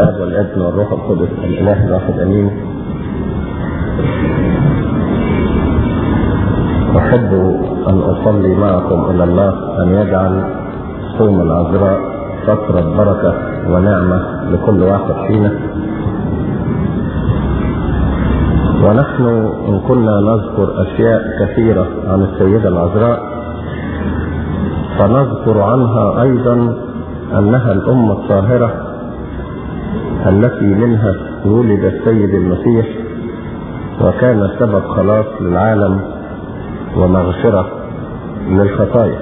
الاب والابن والروح القدس الاله الواحد امين احب ان اصلي معكم الى الله ان يجعل صوم العذراء فترة بركة ونعمة لكل واحد فينا ونحن إن كنا نذكر أشياء كثيرة عن السيدة العذراء فنذكر عنها أيضا أنها الأم الطاهرة التي منها ولد السيد المسيح وكان سبب خلاص للعالم ومغفرة للخطايا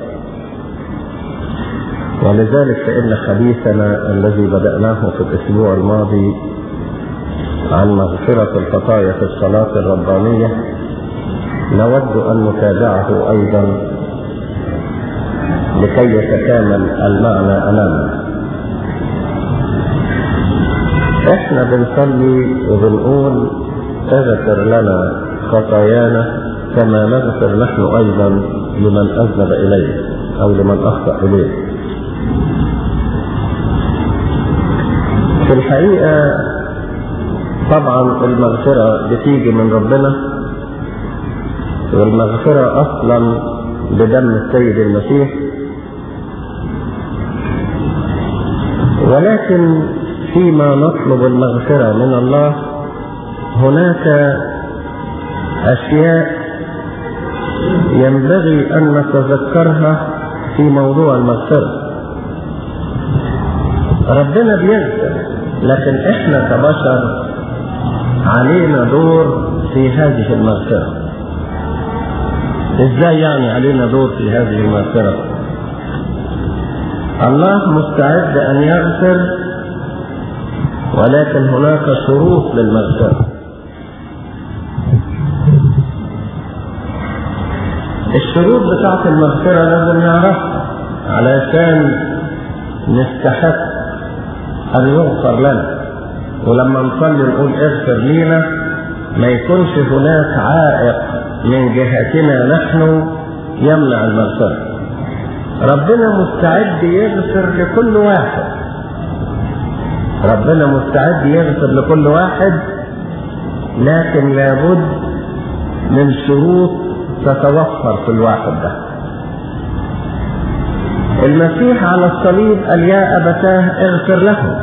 ولذلك فإن حديثنا الذي بدأناه في الأسبوع الماضي عن مغفرة الخطايا في الصلاة الربانية نود أن نتابعه أيضا لكي يتكامل المعنى أمامنا احنا بنصلي وبنقول اغفر لنا خطايانا كما نغفر نحن ايضا لمن اذنب اليه او لمن اخطا اليه في الحقيقه طبعا المغفره بتيجي من ربنا والمغفره اصلا بدم السيد المسيح ولكن فيما نطلب المغفرة من الله هناك أشياء ينبغي أن نتذكرها في موضوع المغفرة ربنا بيغفر لكن احنا كبشر علينا دور في هذه المغفرة ازاي يعني علينا دور في هذه المغفرة الله مستعد ان يغفر ولكن هناك شروط للمغفرة الشروط بتاعت المغفرة لازم نعرفها علشان نستحق أن يغفر لنا ولما نصلي نقول اغفر لينا ما يكونش هناك عائق من جهتنا نحن يمنع المغفرة ربنا مستعد يغفر لكل واحد ربنا مستعد يغفر لكل واحد لكن لابد من شروط تتوفر في الواحد ده المسيح على الصليب قال يا أبتاه اغفر لهم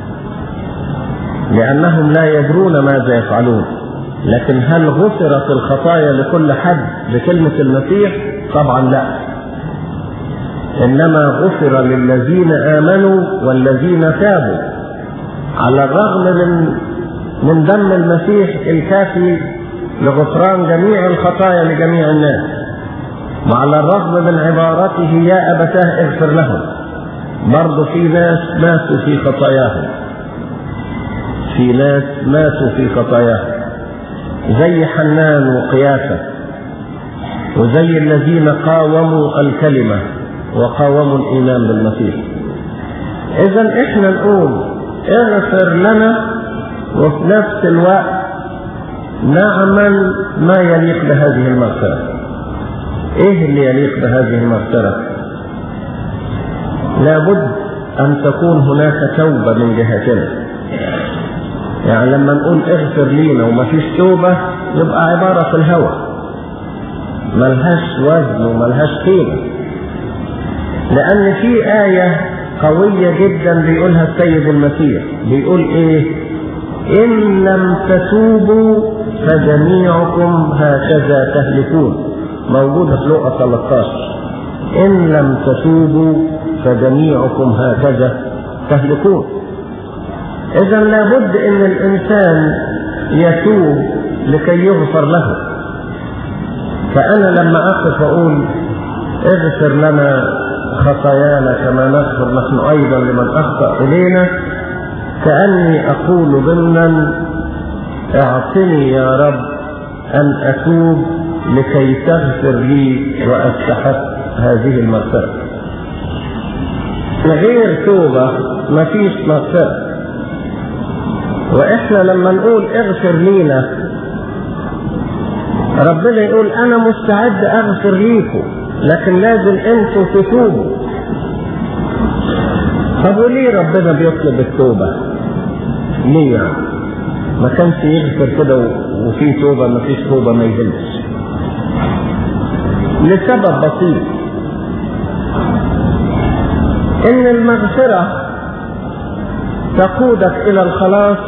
لأنهم لا يدرون ماذا يفعلون لكن هل غفرت الخطايا لكل حد بكلمة المسيح طبعا لا إنما غفر للذين آمنوا والذين تابوا على الرغم من من دم المسيح الكافي لغفران جميع الخطايا لجميع الناس وعلى الرغم من عبارته يا أبتاه اغفر لهم برضه في ناس ماتوا في خطاياهم في ناس ماتوا في خطاياهم زي حنان وقياسة وزي الذين قاوموا الكلمة وقاوموا الإيمان بالمسيح إذا إحنا نقول اغفر لنا وفي نفس الوقت نعمل ما يليق بهذه المغفرة ايه اللي يليق بهذه المغفرة لابد ان تكون هناك توبة من جهتنا يعني لما نقول اغفر لينا وما فيش توبة يبقى عبارة في الهوى ملهاش وزن وملهاش قيمة لأن في آية قوية جدا بيقولها السيد المسيح بيقول ايه ان لم تتوبوا فجميعكم هكذا تهلكون موجودة في لقى 13 ان لم تتوبوا فجميعكم هكذا تهلكون اذا لابد ان الانسان يتوب لكي يغفر له فانا لما اقف واقول اغفر لنا خطايانا كما نغفر نحن أيضا لمن أخطأ إلينا كأني أقول ضمنا اعطني يا رب أن أتوب لكي تغفر لي وأستحق هذه المغفرة غير توبة مفيش مغفرة وإحنا لما نقول اغفر لينا ربنا يقول أنا مستعد أغفر ليكم لكن لازم انتوا تتوبوا طب وليه ربنا بيطلب التوبة ليه يعني؟ ما كانش يغفر كده وفي توبة ما فيش توبة ما يهمش لسبب بسيط ان المغفرة تقودك الى الخلاص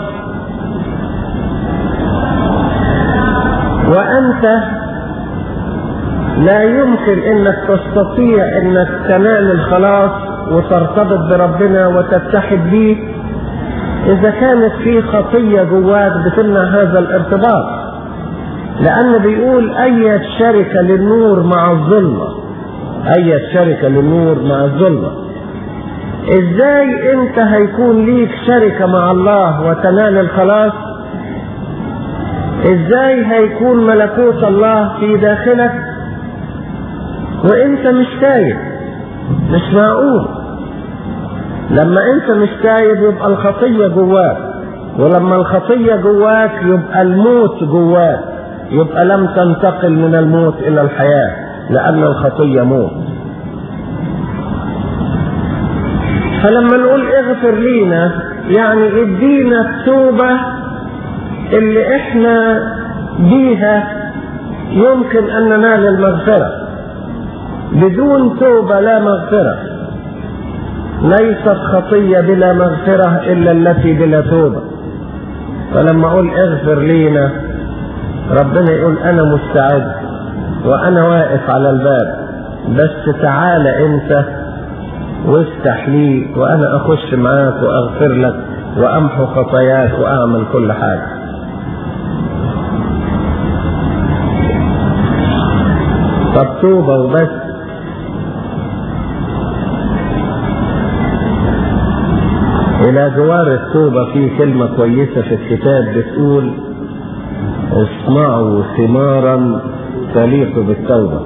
وانت لا يمكن انك تستطيع انك تنال الخلاص وترتبط بربنا وتتحد به اذا كانت في خطية جواك بتمنع هذا الارتباط لان بيقول اي شركة للنور مع الظلمة اي شركة للنور مع الظلمة ازاي انت هيكون ليك شركة مع الله وتنال الخلاص ازاي هيكون ملكوت الله في داخلك وانت مش تايب مش معقول لما انت مش تايب يبقى الخطية جواك ولما الخطية جواك يبقى الموت جواك يبقى لم تنتقل من الموت الى الحياة لان الخطية موت فلما نقول اغفر لينا يعني ادينا التوبة اللي احنا بيها يمكن ان ننال المغفرة بدون توبة لا مغفرة ليست خطية بلا مغفرة الا التي بلا توبة فلما اقول اغفر لينا ربنا يقول انا مستعد وانا واقف على الباب بس تعالى انت وافتح لي وانا اخش معاك واغفر لك وامحو خطاياك واعمل كل حاجه طب توبه وبس الى جوار التوبه في كلمه كويسه في الكتاب بتقول اصنعوا ثمارا تليق بالتوبه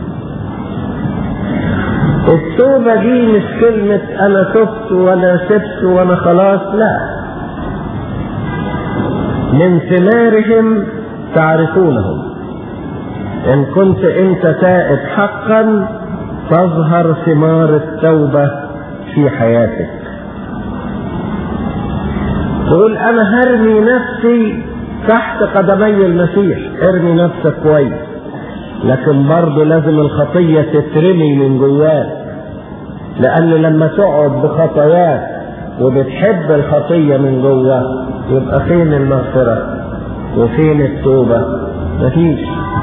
التوبة دي مش كلمة أنا تبت وأنا سبت وأنا خلاص لا من ثمارهم تعرفونهم إن كنت أنت تائب حقا تظهر ثمار التوبة في حياتك تقول أنا هرمي نفسي تحت قدمي المسيح ارمي نفسك كويس لكن برضه لازم الخطية تترمي من جواك لأن لما تقعد بخطاياك وبتحب الخطية من جواك يبقى فين المغفرة وفين التوبة مفيش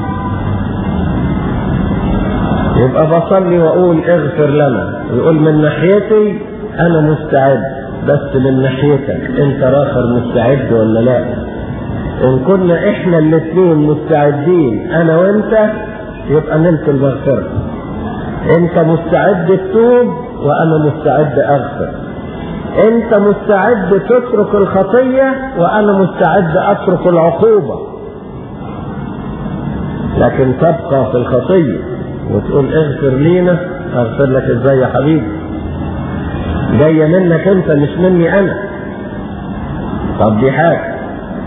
يبقى بصلي وأقول اغفر لنا يقول من ناحيتي أنا مستعد بس من ناحيتك أنت آخر مستعد ولا لا؟ ان كنا احنا الاثنين مستعدين انا وانت يبقى نلت المغفرة انت مستعد تتوب وانا مستعد اغفر انت مستعد تترك الخطية وانا مستعد اترك العقوبة لكن تبقى في الخطية وتقول اغفر لينا اغفر لك ازاي يا حبيبي جاية منك انت مش مني انا طب دي حاجة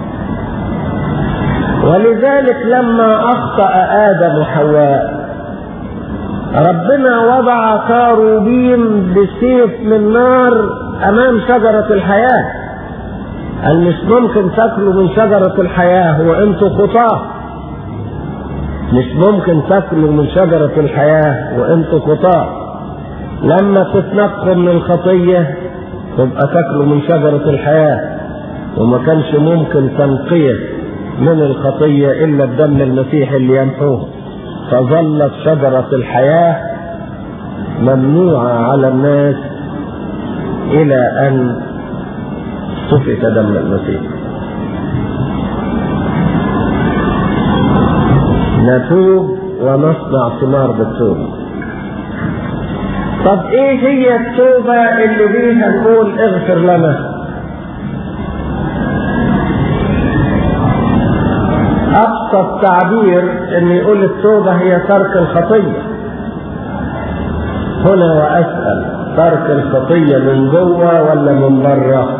ولذلك لما اخطا ادم وحواء ربنا وضع كاروبيم بسيف من نار امام شجره الحياه قال مش ممكن تاكلوا من شجره الحياه وانتم خطاه مش ممكن تاكلوا من شجره الحياه وانتم خطاه لما تتنقوا من الخطيه تبقى تاكلوا من شجره الحياه وما كانش ممكن تنقيه من الخطية إلا بدم المسيح اللي يمحوه فظلت شجرة الحياة ممنوعة على الناس إلى أن سفك دم المسيح نتوب ونصنع ثمار بالتوبة طب ايه هي التوبة اللي بيها نقول اغفر لنا ابسط تعبير ان يقول التوبه هي ترك الخطيه هنا واسال ترك الخطيه من جوه ولا من بره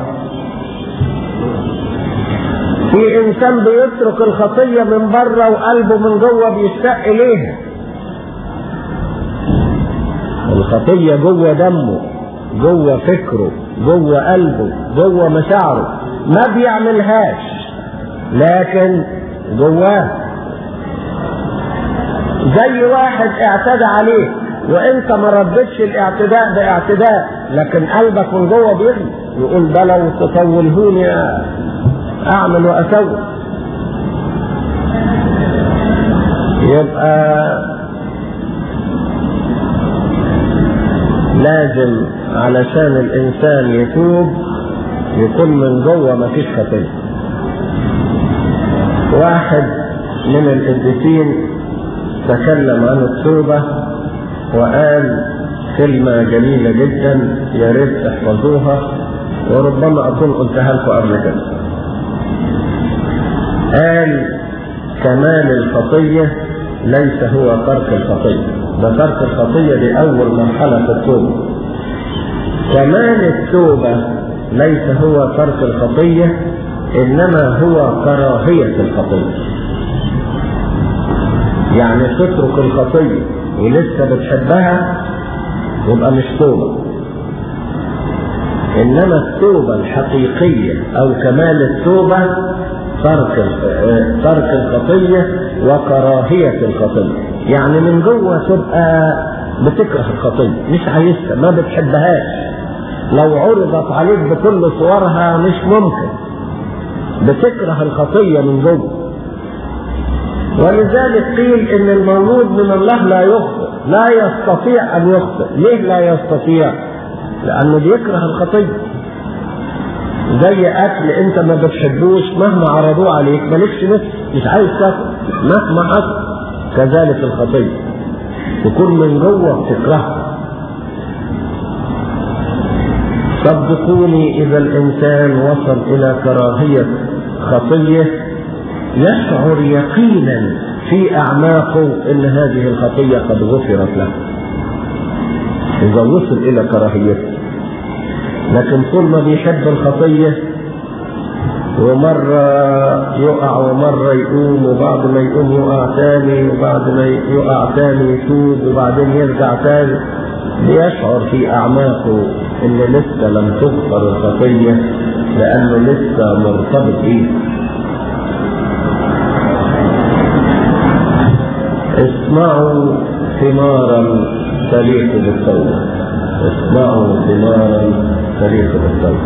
في انسان بيترك الخطيه من بره وقلبه من جوه بيشتاق اليها الخطيه جوه دمه جوه فكره جوه قلبه جوه مشاعره ما بيعملهاش لكن جواه زي واحد اعتدى عليك وانت ما ردتش الاعتداء باعتداء لكن قلبك من جوه بيغلي يقول ده لو تطولهوني اعمل واسوي يبقى لازم علشان الانسان يتوب يكون من جوه مفيش خطيه واحد من القديسين تكلم عن التوبه وقال كلمه جميله جدا يا ريت تحفظوها وربما اكون قلتها لكم قبل كده قال كمال الخطيه ليس هو ترك الخطيه ده ترك الخطيه دي اول مرحله في التوبه كمال التوبه ليس هو ترك الخطيه انما هو كراهيه الخطيه يعني تترك الخطيه ولسه بتحبها يبقى مش توبه انما التوبه الحقيقيه او كمال التوبه ترك ترك الخطيه وكراهيه الخطيه يعني من جوه تبقى بتكره الخطيه مش عايزها ما بتحبهاش لو عرضت عليك بكل صورها مش ممكن بتكره الخطيه من جوه ولذلك قيل ان المولود من الله لا يخطئ لا يستطيع ان يخطئ ليه لا يستطيع لانه بيكره الخطيه زي اكل انت ما بتحبوش مهما عرضوه عليك مالكش نفس مش عايز تاكل مهما حصل كذلك الخطيه تكون من جوه بتكرهها صدقوني اذا الانسان وصل الى كراهيه خطيه يشعر يقينا في اعماقه ان هذه الخطيه قد غفرت له اذا وصل الى كراهيته لكن طول ما بيحب الخطيه ومرة يقع ومرة يقوم وبعد ما يقوم يقع تاني وبعد ما يقع تاني يتوب وبعدين يرجع تاني بيشعر في أعماقه إن لسه لم تغفر الخطية لأنه لسه مرتبط بيه اسمعوا ثمارا تليق بالتوبة اسمعوا ثمارا تليق بالتوبة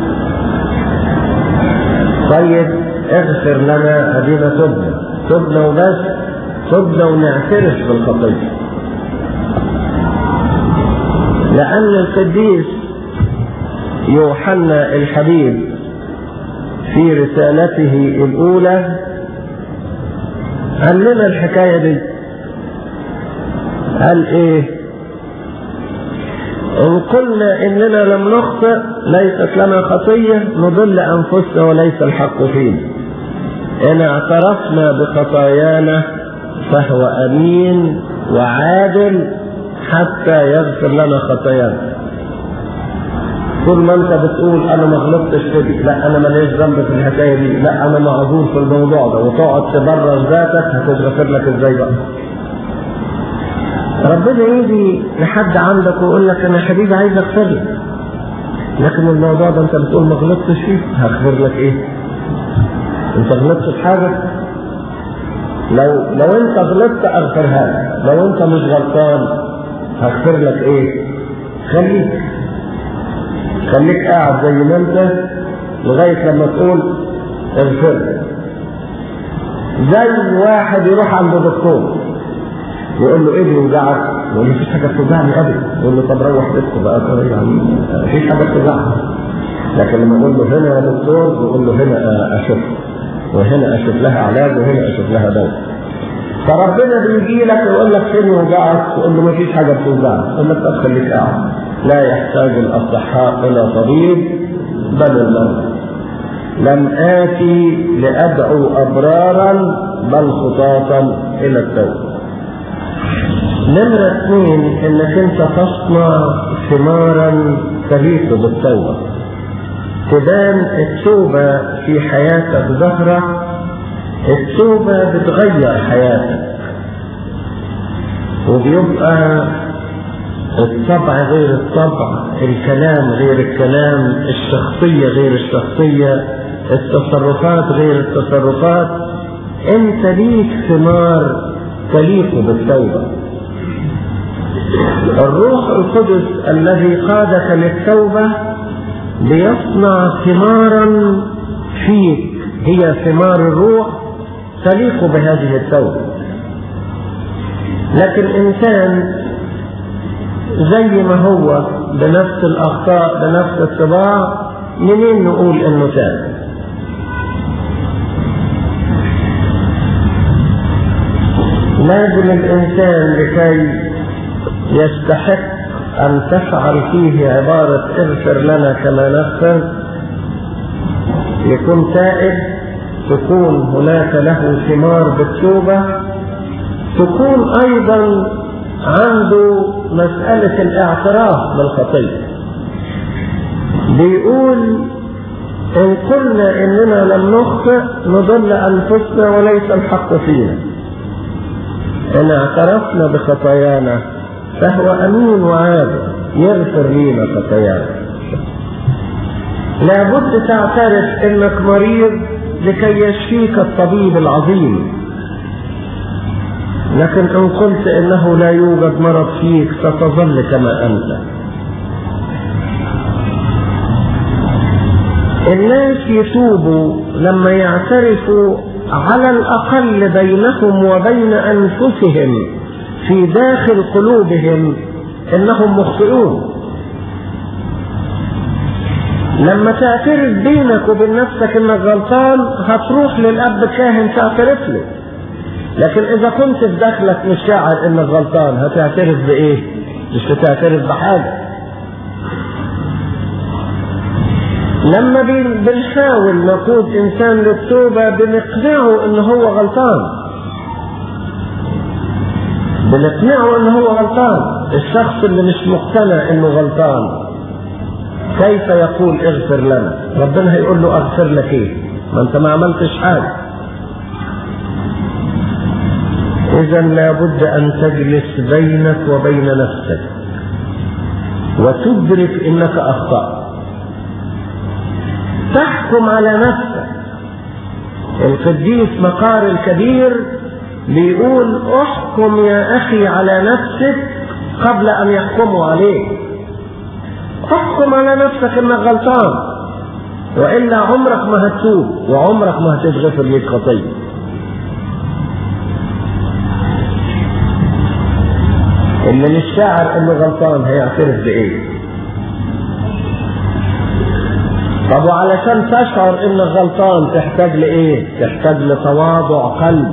طيب اغفر لنا ادينا تبنا تبنا وبس تبنا ونعترف بالخطيه لان القديس يوحنا الحبيب في رسالته الاولى قال لنا الحكايه دي قال ايه إن قلنا إننا لم نخطئ ليست لنا خطية نضل أنفسنا وليس الحق فينا إن اعترفنا بخطايانا فهو أمين وعادل حتى يغفر لنا خطايانا طول ما انت بتقول انا ما غلطتش كده لا انا ماليش ذنب في الحكايه دي لا انا معذور في الموضوع ده وتقعد تبرر ذاتك هتتغفر لك ازاي بقى ربنا يجي لحد عندك ويقول لك انا حبيبي عايز اغفر لك لكن الموضوع ده انت بتقول ما غلطتش فيه هغفر لك ايه انت غلطت في حاجه لو لو انت غلطت اغفرها لك لو انت مش غلطان هغفر لك ايه خليك خليك قاعد زي ما انت لغايه لما تقول اغفر زي واحد يروح عند دكتور يقول له ايه بيوجعك؟ يقول له مفيش حاجه بتوجعني ابدا يقول له طب روح بيتكم بقى يعني مفيش حاجه بتوجعك لكن لما يقول له هنا يا دكتور يقول له هنا اشوف وهنا اشوف لها علاج وهنا اشوف لها دواء فربنا بيجي لك ويقول لك فين وجعك تقول له مفيش حاجه بتوجعك يقول لك طب خليك قاعد لا يحتاج الاصحاء الى طبيب بل المرضى لم آتي لأدعو أبرارا بل خطاطا إلى التوبة نمرة اثنين انك انت تصنع ثمارا تليق بالتوبة تبان التوبة في حياتك ظهرة التوبة بتغير حياتك وبيبقى الطبع غير الطبع الكلام غير الكلام الشخصية غير الشخصية التصرفات غير التصرفات انت ليك ثمار تليق بالتوبة الروح القدس الذي قادك للتوبة ليصنع ثمارا فيك هي ثمار الروح تليق بهذه التوبة لكن إنسان زي ما هو بنفس الأخطاء بنفس الطباع منين نقول إنه تاب لازم الإنسان لكي يستحق أن تفعل فيه عبارة اغفر لنا كما نغفر يكون تائب تكون هناك له ثمار بالتوبة تكون أيضا عنده مسألة الاعتراف بالخطية بيقول إن قلنا إننا لم نخطئ نضل أنفسنا وليس الحق فينا إن اعترفنا بخطايانا فهو أمين وعادل يغفر لنا خطايانا لابد تعترف انك مريض لكي يشفيك الطبيب العظيم لكن ان قلت انه لا يوجد مرض فيك ستظل كما انت الناس يتوبوا لما يعترفوا على الاقل بينهم وبين انفسهم في داخل قلوبهم انهم مخطئون لما تعترف بينك وبين نفسك انك غلطان هتروح للاب كاهن تعترف له لكن اذا كنت في داخلك مش شاعر انك غلطان هتعترف بايه مش هتعترف بحاجه لما بنحاول نقود انسان للتوبه بنقنعه ان هو غلطان بنقنعه ان هو غلطان الشخص اللي مش مقتنع انه غلطان كيف يقول اغفر لنا ربنا هيقول له اغفر لك ايه ما انت ما عملتش حاجه اذا لابد ان تجلس بينك وبين نفسك وتدرك انك اخطات تحكم على نفسك القديس مقار الكبير بيقول احكم يا اخي على نفسك قبل ان يحكموا عليك احكم على نفسك انك غلطان والا عمرك ما هتتوب وعمرك ما هتتغفر ليك خطيه اللي مش شاعر انه غلطان هيعترف بايه طب وعلشان تشعر انك غلطان تحتاج لايه تحتاج لتواضع قلب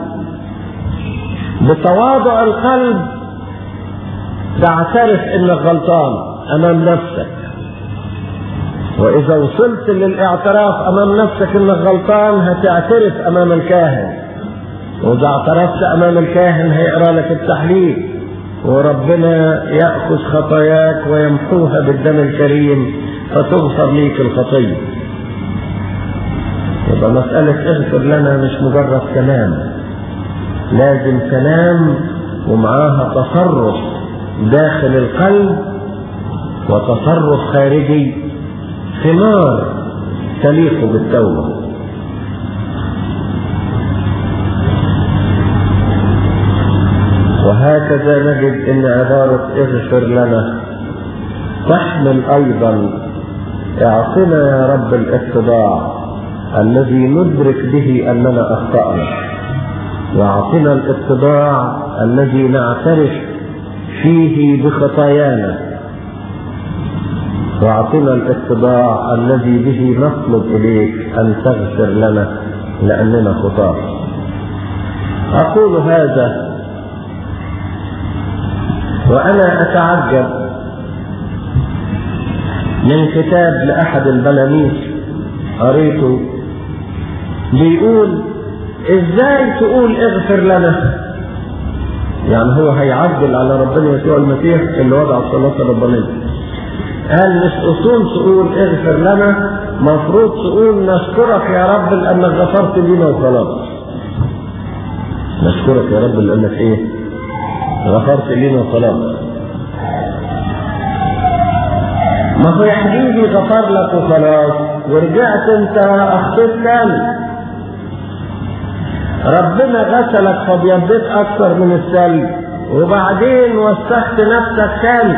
بتواضع القلب تعترف انك غلطان امام نفسك واذا وصلت للاعتراف امام نفسك انك غلطان هتعترف امام الكاهن واذا اعترفت امام الكاهن هيقرا لك التحليل وربنا ياخذ خطاياك ويمحوها بالدم الكريم فتغفر ليك الخطيه يبقى مساله اغفر لنا مش مجرد كلام لازم كلام ومعاها تصرف داخل القلب وتصرف خارجي ثمار تليق بالتوبة وهكذا نجد ان عبارة اغفر لنا تحمل ايضا اعطنا يا رب الاتباع الذي ندرك به اننا اخطأنا واعطنا الاتباع الذي نعترف فيه بخطايانا واعطنا الاتباع الذي به نطلب اليك ان تغفر لنا لاننا خطاة اقول هذا وانا اتعجب من كتاب لاحد البلاميذ قريته بيقول ازاي تقول اغفر لنا يعني هو هيعدل على ربنا يسوع المسيح اللي وضع الصلاة الربانية قال مش اصول تقول اغفر لنا مفروض تقول نشكرك يا رب لانك غفرت لنا وخلاص نشكرك يا رب لانك ايه غفرت لنا وخلاص ما هو يا حبيبي غفر لك وخلاص ورجعت انت اخطيت تاني ربنا غسلك فبيضيت اكثر من الثلج وبعدين وسخت نفسك تاني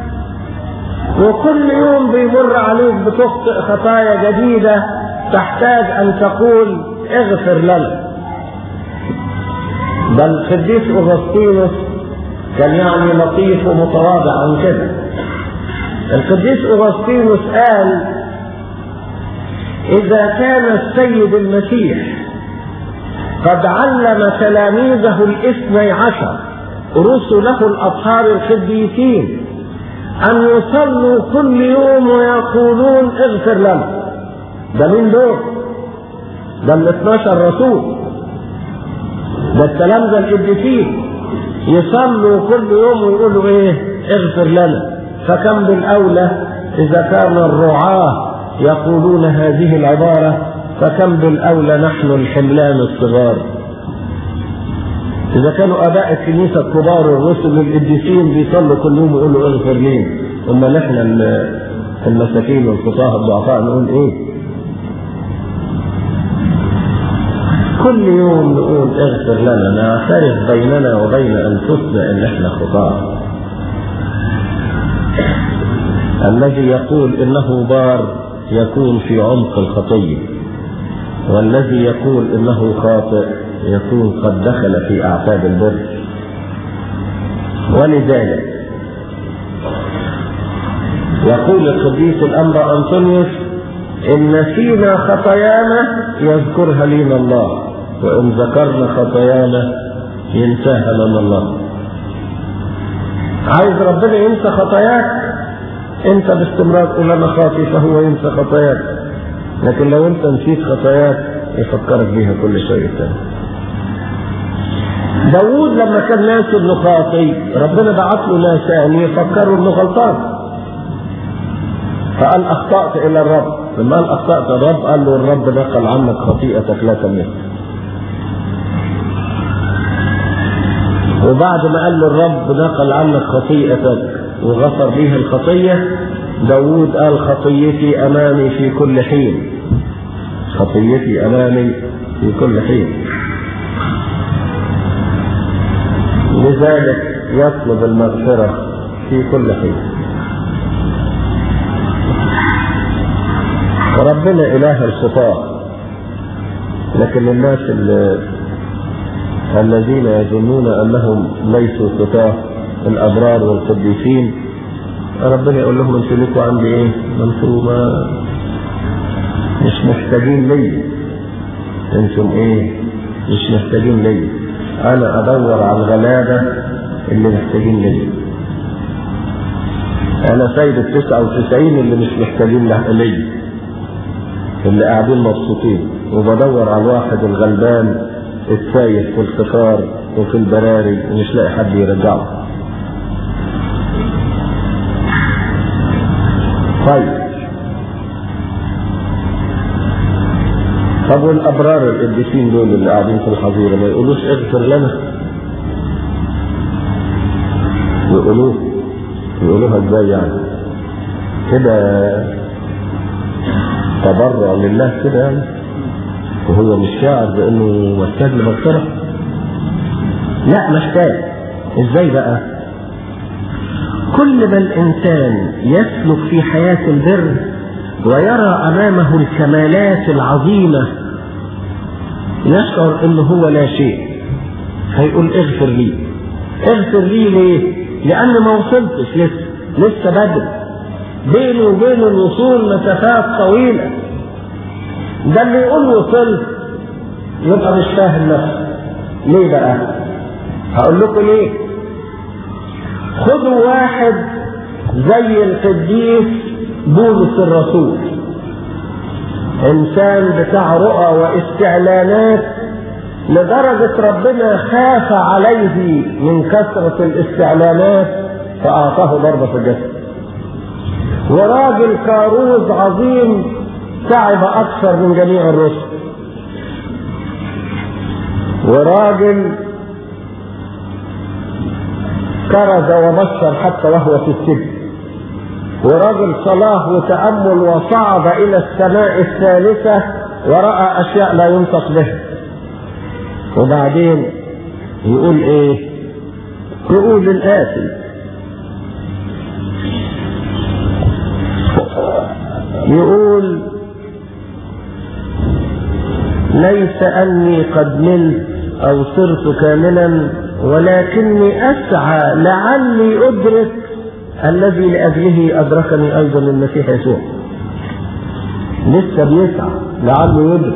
وكل يوم بيمر عليك بتخطئ خطايا جديدة تحتاج ان تقول اغفر لنا بل القديس اغسطينوس كان يعني لطيف ومتواضع عن كده القديس اغسطينوس قال اذا كان السيد المسيح قد علم تلاميذه الاثني عشر رسله الاطهار القديسين ان يصلوا كل يوم ويقولون اغفر لنا ده مين دول ده ال 12 رسول ده التلامذه القديسين يصلوا كل يوم ويقولوا ايه اغفر لنا فكم بالاولى اذا كان الرعاه يقولون هذه العباره فكم بالاولى نحن الحملان الصغار اذا كانوا اباء الكنيسه الكبار الرسل القديسين بيصلوا كل يوم يقولوا اغفر لي امال احنا المساكين والفصاحه الضعفاء نقول ايه كل يوم نقول اغفر لنا نعترف بيننا وبين انفسنا ان احنا خطاة الذي يقول انه بار يكون في عمق الخطيه والذي يقول انه خاطئ يكون قد دخل في اعتاب البر ولذلك يقول القديس الامر انطونيوس ان نسينا خطايانا يذكرها لنا الله وان ذكرنا خطايانا ينساها لنا الله عايز ربنا ينسى خطاياك انت باستمرار قول انا خاطي فهو ينسى خطاياك لكن لو انت نسيت خطاياك يفكرك بيها كل شيء تاني داوود لما كان ناسي انه خاطي ربنا بعت له ناس ثاني يفكروا انه غلطان فقال اخطات الى الرب لما قال اخطات الرب قال له الرب نقل عنك خطيئتك لا تملك وبعد ما قال له الرب نقل عنك خطيئتك وغفر بيها الخطية داود قال خطيتي أمامي في كل حين خطيتي أمامي في كل حين لذلك يطلب المغفرة في كل حين ربنا إله الخطاة لكن الناس اللي الذين يظنون أنهم ليسوا خطاة الأبرار والقديسين ربنا يقول لهم انتوا لكم عندي ايه؟ انتوا ما مش محتاجين لي انتم ايه؟ مش محتاجين لي انا ادور على الغلابة اللي محتاجين لي انا سيد التسعة وتسعين اللي مش محتاجين لي اللي قاعدين مبسوطين وبدور على الواحد الغلبان السايق في القطار وفي البراري ومش لاقي حد يرجعه طيب طب والابرار القديسين دول اللي قاعدين في الحظيره ما يقولوش اغفر لنا يقولوه يقولوها ازاي يعني كده تبرع لله كده يعني وهو مش شاعر بانه محتاج لمغفره لا محتاج ازاي بقى كل ما الانسان يسلك في حياه البر ويرى امامه الكمالات العظيمه يشعر انه هو لا شيء هيقول اغفر لي اغفر لي ليه لان ما وصلتش لسه لسه بدري بيني وبين الوصول مسافات طويله ده اللي يقول وصلت يبقى مش فاهم نفسه ليه بقى هقول لكم ليه خدوا واحد زي القديس بولس الرسول انسان بتاع رؤى واستعلانات لدرجة ربنا خاف عليه من كثرة الاستعلانات فأعطاه ضربة في الجسد وراجل كاروز عظيم تعب أكثر من جميع الرسل وراجل كرز وبشر حتى وهو في السجن ورجل صلاح وتأمل وصعد إلى السماء الثالثة ورأى أشياء لا ينطق بها وبعدين يقول إيه؟ يقول الآتي يقول ليس أني قد ملت أو صرت كاملا ولكني أسعى لعلي أدرك الذي لأجله أدركني أيضا المسيح يسوع لسه بيسعى لعله يدرك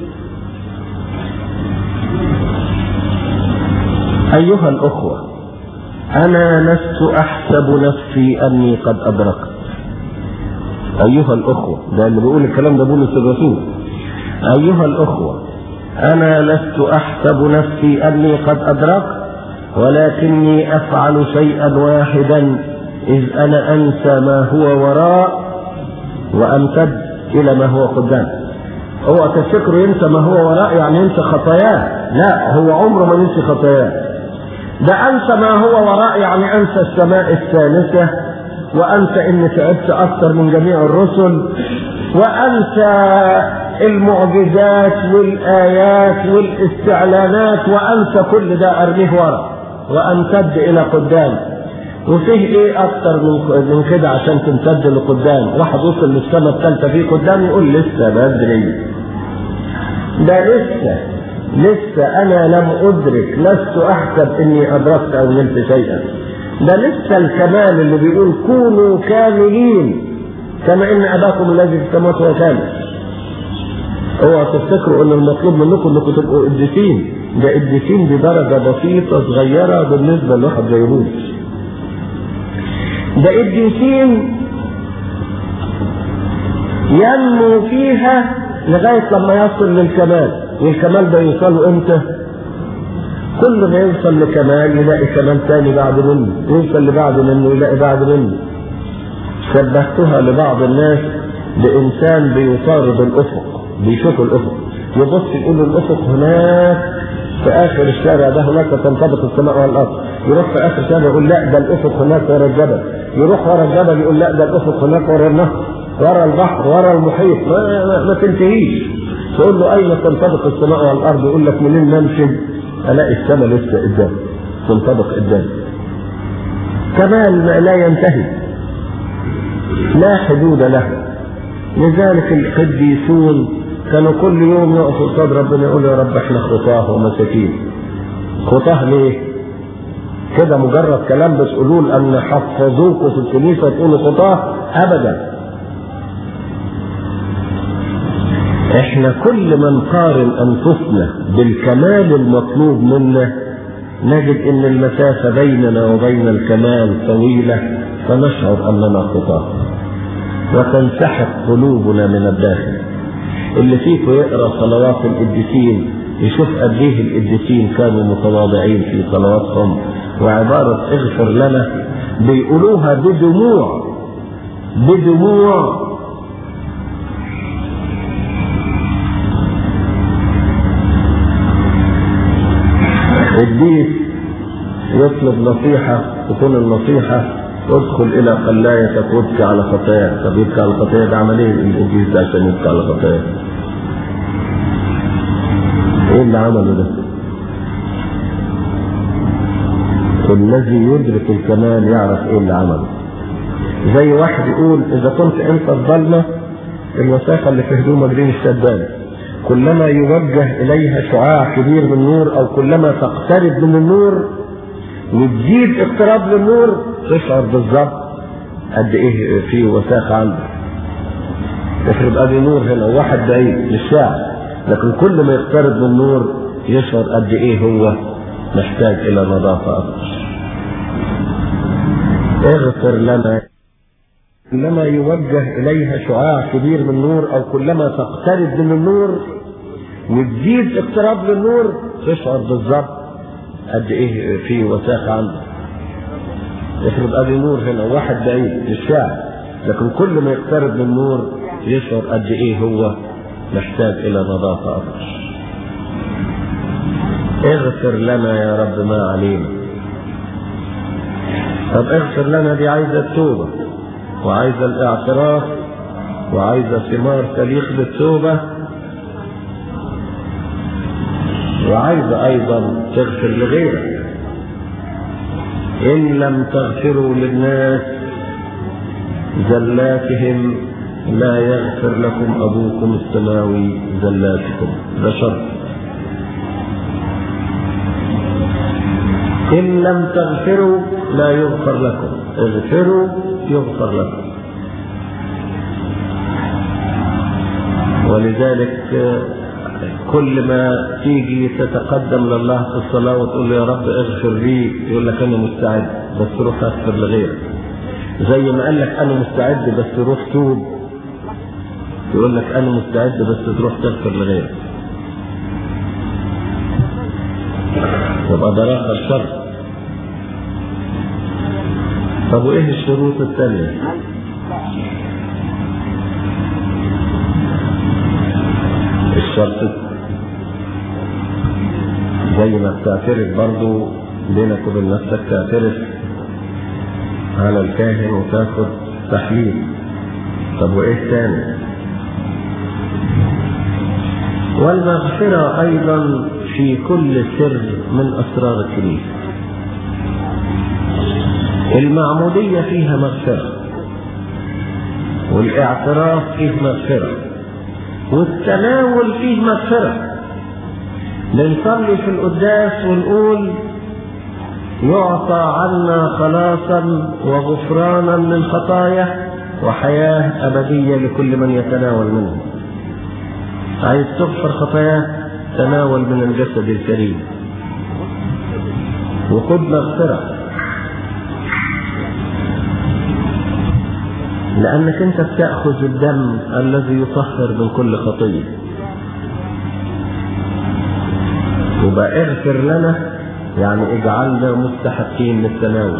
أيها الأخوة أنا لست أحسب نفسي أني قد أدركت أيها الأخوة ده اللي بيقول الكلام ده بولس الرسول أيها الأخوة أنا لست أحسب نفسي أني قد أدركت ولكني أفعل شيئا واحدا إذ أنا أنسى ما هو وراء وأمتد إلى ما هو قدام هو تفتكروا ينسى ما هو وراء يعني ينسى خطاياه لا هو عمره ما ينسى خطاياه ده أنسى ما هو وراء يعني أنسى السماء الثالثة وأنسى إني تعبت أكثر من جميع الرسل وأنسى المعجزات والآيات والاستعلانات وأنسى كل ده أرميه ورا وأمتد إلى قدام وفيه إيه أكتر من من كده عشان تمتد لقدام واحد وصل للسنة الثالثة فيه قدام يقول لسه بدري ده لسه لسه أنا لم أدرك لست أحسب إني أدركت أو نلت شيئا ده لسه الكمال اللي بيقول كونوا كاملين كما إن أباكم الذي في السماوات هو كامل اوعى تفتكروا ان المطلوب منكم انكم تبقوا قديسين ده قديسين دي درجة بسيطة صغيرة بالنسبة لواحد زي بولس ده قديسين ينمو فيها لغاية لما يصل للكمال والكمال ده يوصله امتى؟ كل ما يوصل لكمال يلاقي كمال تاني بعد منه يوصل لبعد منه يلاقي بعد منه شبهتها لبعض الناس بإنسان بيطارد الأفق بيشوف الافق يبص يقول الافق هناك في اخر الشارع ده هناك تنطبق السماء والارض يروح في اخر الشارع يقول لا ده الافق هناك ورا الجبل يروح ورا الجبل يقول لا ده الافق هناك ورا النهر ورا البحر ورا المحيط ما, ما, ما تنتهيش تقول له اين تنطبق السماء والارض يقول لك منين نمشي الاقي السماء لسه قدام تنطبق قدام كمال ما لا ينتهي لا حدود له لذلك القديسون كانوا كل يوم يقفوا قصاد ربنا يقولوا يا رب احنا خطاه ومساكين خطاه ليه؟ كده مجرد كلام بتقولوا ان حفظوكوا في الكنيسه تقولوا خطاه ابدا احنا كل ما نقارن انفسنا بالكمال المطلوب منا نجد ان المسافه بيننا وبين الكمال طويله فنشعر اننا خطاه وتنسحق قلوبنا من الداخل اللي فيكم يقرا صلوات القديسين يشوف قد ايه القديسين كانوا متواضعين في صلواتهم وعبارة اغفر لنا بيقولوها بدموع بدموع قديس يطلب نصيحة تكون النصيحة ادخل الى قلايتك وابكي على خطاياك طب يبكي على خطاياك ده عمل ايه القديس ده عشان يبكي على خطاياك ايه اللي عمله ده الذي يدرك الكمال يعرف ايه اللي عمله زي واحد يقول اذا كنت انت الظلمه الوساخه اللي في هدومك دي مش سدانه كلما يوجه اليها شعاع كبير من النور او كلما تقترب من النور وتزيد اقتراب للنور تشعر بالظبط قد ايه في وساخه عندك افرض ادي نور هنا وواحد بعيد مش ساعة لكن كل ما يقترب من النور يشعر قد ايه هو محتاج الى نظافه اكثر اغفر لنا كلما يوجه اليها شعاع كبير من النور او كلما تقترب من النور وتزيد اقتراب للنور تشعر بالظبط قد ايه في وساخه عندك افرض ادي نور هنا وواحد بعيد مش ساعة لكن كل ما يقترب من النور يشعر قد ايه هو محتاج الى نظافه اكثر اغفر لنا يا رب ما علينا طب اغفر لنا دي عايزه التوبه وعايزة الاعتراف وعايزة ثمار تليق بالتوبة وعايزة أيضا تغفر لغيرك إن لم تغفروا للناس زلاتهم لا يغفر لكم أبوكم السماوي زلاتكم ده شرط إن لم تغفروا لا يغفر لكم اغفروا يغفر لكم ولذلك كل ما تيجي تتقدم لله في الصلاة وتقول له يا رب اغفر لي يقول لك أنا مستعد بس روح اغفر لغيرك زي ما قال لك أنا مستعد بس روح توب يقول لك أنا مستعد بس تروح تغفر لغيرك يبقى ده راح الشر طب وإيه الشروط الثانية؟ الشرط زي ما بتعترف برضو بينك وبين نفسك تعترف على الكاهن وتاخد تحليل طب وايه تاني والمغفرة ايضا في كل سر من اسرار الكنيسة المعمودية فيها مغفرة والاعتراف فيه مغفرة والتناول فيه مغفرة بنصلي في القداس ونقول يعطى عنا خلاصا وغفرانا للخطايا وحياة أبدية لكل من يتناول منه عايز تغفر خطاياك تناول من الجسد الكريم وخذ مغفرة لأنك أنت بتأخذ الدم الذي يطهر من كل خطية يبقى اغفر لنا يعني اجعلنا مستحقين للتناول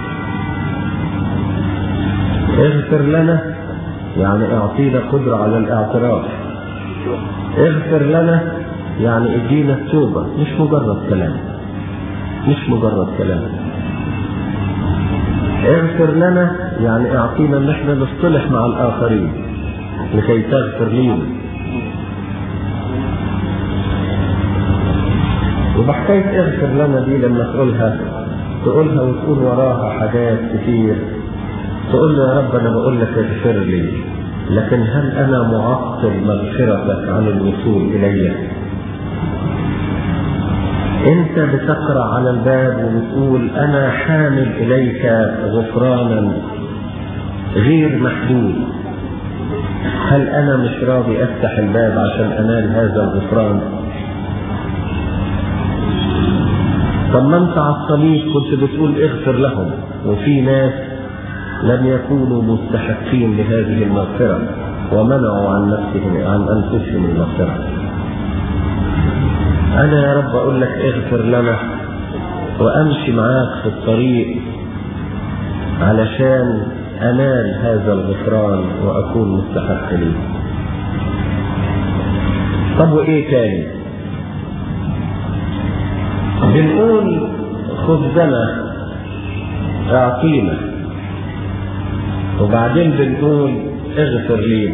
اغفر لنا يعني اعطينا قدرة على الاعتراف اغفر لنا يعني ادينا التوبة مش مجرد كلام مش مجرد كلام اغفر لنا يعني اعطينا ان احنا نصطلح مع الاخرين لكي تغفر لينا وبحكاية اغفر لنا دي لما تقولها تقولها وتقول وراها حاجات كتير تقول له يا رب انا بقول لك اغفر لي لكن هل انا معطل مغفرتك عن الوصول الي انت بتقرا على الباب وبتقول انا حامل اليك غفرانا غير محدود هل انا مش راضي افتح الباب عشان انال هذا الغفران طب ما انت على الصليب كنت بتقول اغفر لهم وفي ناس لم يكونوا مستحقين لهذه المغفرة ومنعوا عن نفسهم عن انفسهم المغفرة انا يا رب اقول لك اغفر لنا وامشي معاك في الطريق علشان انال هذا الغفران واكون مستحق ليه طب وايه تاني بنقول خبزنا اعطينا وبعدين بنقول اغفر لينا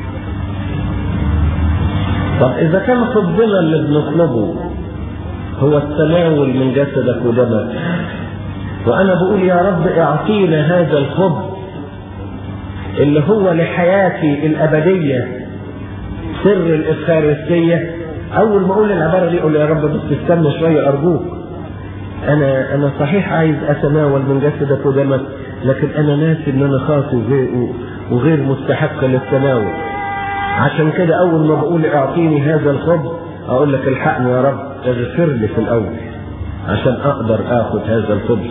طب اذا كان خبزنا اللي بنطلبه هو التناول من جسدك ودمك وانا بقول يا رب اعطينا هذا الخبز اللي هو لحياتي الابديه سر الافخارستيه اول ما اقول العباره دي اقول يا رب بس استنى شويه ارجوك انا انا صحيح عايز اتناول من جسدك ودمك لكن انا ناسي ان انا خاطي وغير, وغير مستحق للتناول عشان كده اول ما بقول اعطيني هذا الخبز اقول لك الحقني يا رب اغفر لي في الاول عشان اقدر اخذ هذا الخبز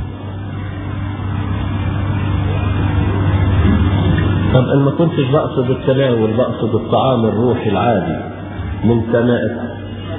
طب ان ما كنتش بقصد التناول بقصد الطعام الروحي العادي من سماء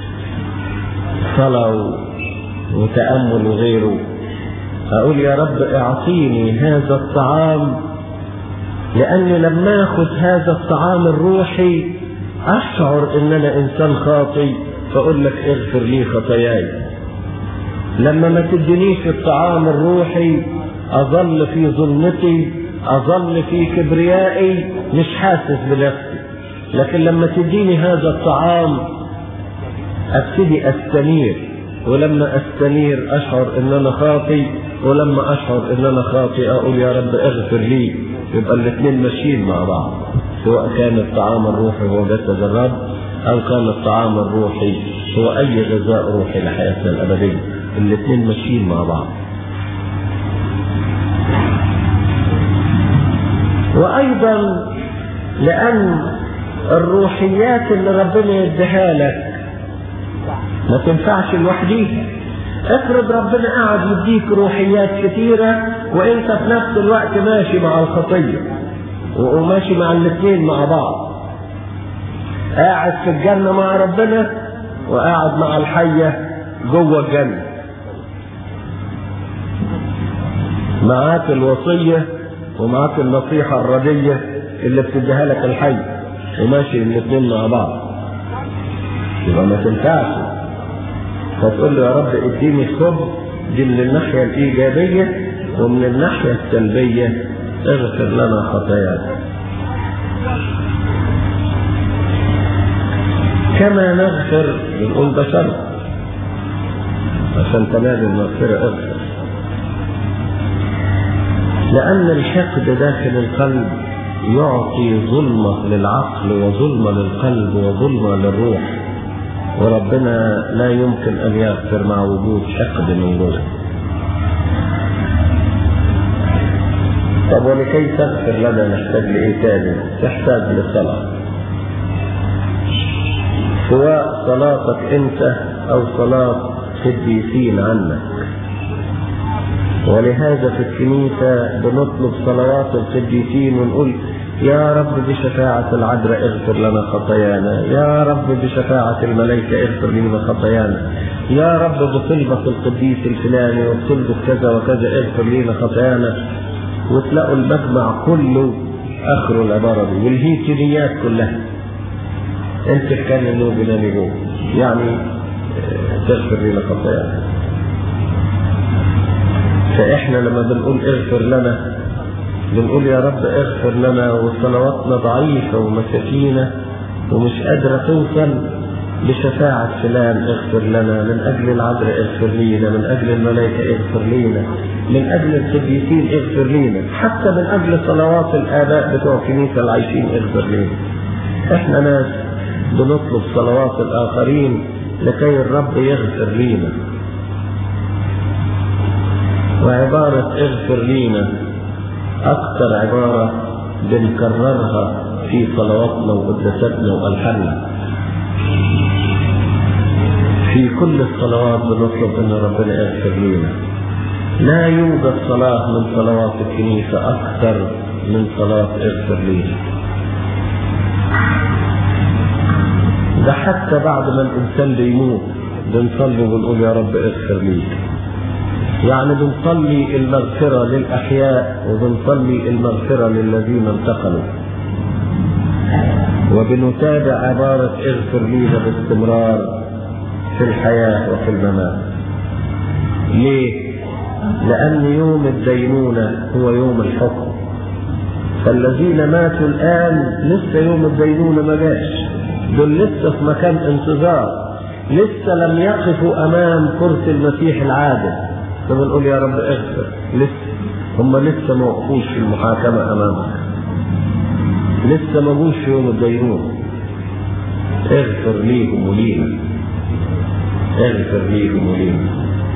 صلاة وتأمل وغيره أقول يا رب اعطيني هذا الطعام لأني لما أخذ هذا الطعام الروحي أشعر إن أنا إنسان خاطي فأقول لك اغفر لي خطاياي لما ما تدنيش الطعام الروحي أظل في ظلمتي اظل في كبريائي مش حاسس بنفسي لكن لما تديني هذا الطعام ابتدي استنير ولما استنير اشعر ان انا خاطي ولما اشعر ان انا خاطي اقول يا رب اغفر لي يبقى الاثنين ماشيين مع بعض سواء كان الطعام الروحي هو جسد الرب او كان الطعام الروحي هو اي غذاء روحي لحياتنا الابديه الاثنين ماشيين مع بعض وايضا لان الروحيات اللي ربنا يديها لك ما تنفعش لوحديها افرض ربنا قاعد يديك روحيات كتيرة وانت في نفس الوقت ماشي مع الخطية وماشي مع الاثنين مع بعض قاعد في الجنة مع ربنا وقاعد مع الحية جوه الجنة معاك الوصية ومعاك النصيحة الردية اللي بتديها لك الحي وماشي الاثنين مع بعض يبقى ما تنفعش فتقول له يا رب اديني الخبز دي من الناحية الإيجابية ومن الناحية السلبية اغفر لنا خطايانا كما نغفر بنقول ده شرط عشان تنال المغفرة اغفر لأن الحقد داخل القلب يعطي ظلمة للعقل وظلمة للقلب وظلمة للروح وربنا لا يمكن أن يغفر مع وجود حقد من جوه طب ولكي تغفر لنا نحتاج لإيه تاني؟ تحتاج للصلاة سواء صلاتك أنت أو صلاة قديسين عنك ولهذا في الكنيسة بنطلب صلوات القديسين ونقول يا رب بشفاعة العذراء اغفر لنا خطايانا يا رب بشفاعة الملائكة اغفر لنا خطايانا يا رب بطلبة القديس الفلاني وبطلبة كذا وكذا اغفر لنا خطايانا وتلاقوا المجمع كله اخر العبارة دي والهيتينيات كلها انت تتكلم وبنامي جوه يعني تغفر لنا خطايانا فاحنا لما بنقول اغفر لنا بنقول يا رب اغفر لنا وصلواتنا ضعيفة ومساكينة ومش قادرة توصل لشفاعة فلان اغفر لنا من أجل العذراء اغفر لينا من أجل الملائكة اغفر لينا من أجل القديسين اغفر لينا حتى من أجل صلوات الآباء بتوع الكنيسة العايشين اغفر لينا احنا ناس بنطلب صلوات الآخرين لكي الرب يغفر لينا وعبارة اغفر لينا أكثر عبارة بنكررها في صلواتنا وقداساتنا وألحاننا في كل الصلوات بنطلب أن ربنا يغفر لنا لا يوجد صلاة من صلوات الكنيسة أكثر من صلاة اغفر لنا ده حتى بعد ما الإنسان بيموت بنصلي ونقول يا رب اغفر لي يعني بنصلي المغفرة للأحياء وبنصلي المغفرة للذين انتقلوا وبنتابع عبارة اغفر لينا باستمرار في الحياة وفي الممات ليه؟ لأن يوم الدينونة هو يوم الحكم فالذين ماتوا الآن لسه يوم الدينونة ما جاش دول لسه في مكان انتظار لسه لم يقفوا أمام كرسي المسيح العادل فبنقول يا رب اغفر لسه هم لسه ما وقفوش في المحاكمة أمامك لسه ما جوش في يوم الدينونة اغفر ليهم ولينا اغفر ليهم ولينا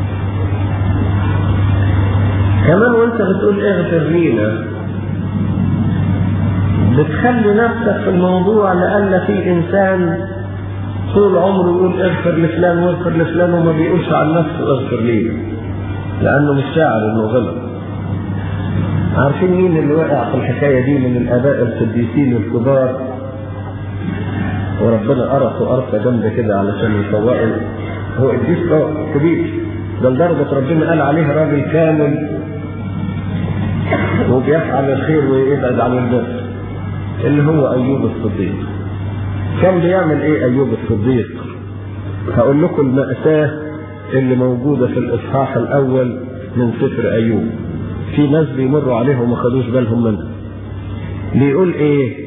كمان وانت بتقول اغفر لينا بتخلي نفسك في الموضوع لأن في إنسان طول عمره يقول اغفر لفلان واغفر لفلان وما بيقولش عن نفسه اغفر لينا لأنه مش شاعر إنه غلط عارفين مين اللي وقع في الحكاية دي من الآباء القديسين الكبار وربنا أرسه أرسة جامدة كده علشان يفوقه هو قديس كبير ده لدرجة ربنا قال عليه راجل كامل وبيفعل الخير ويبعد عن البر اللي هو أيوب الصديق كان بيعمل إيه أيوب الصديق هقول لكم المأساة اللي موجودة في الإصحاح الأول من سفر أيوب في ناس بيمروا عليهم وما خدوش بالهم منها بيقول ايه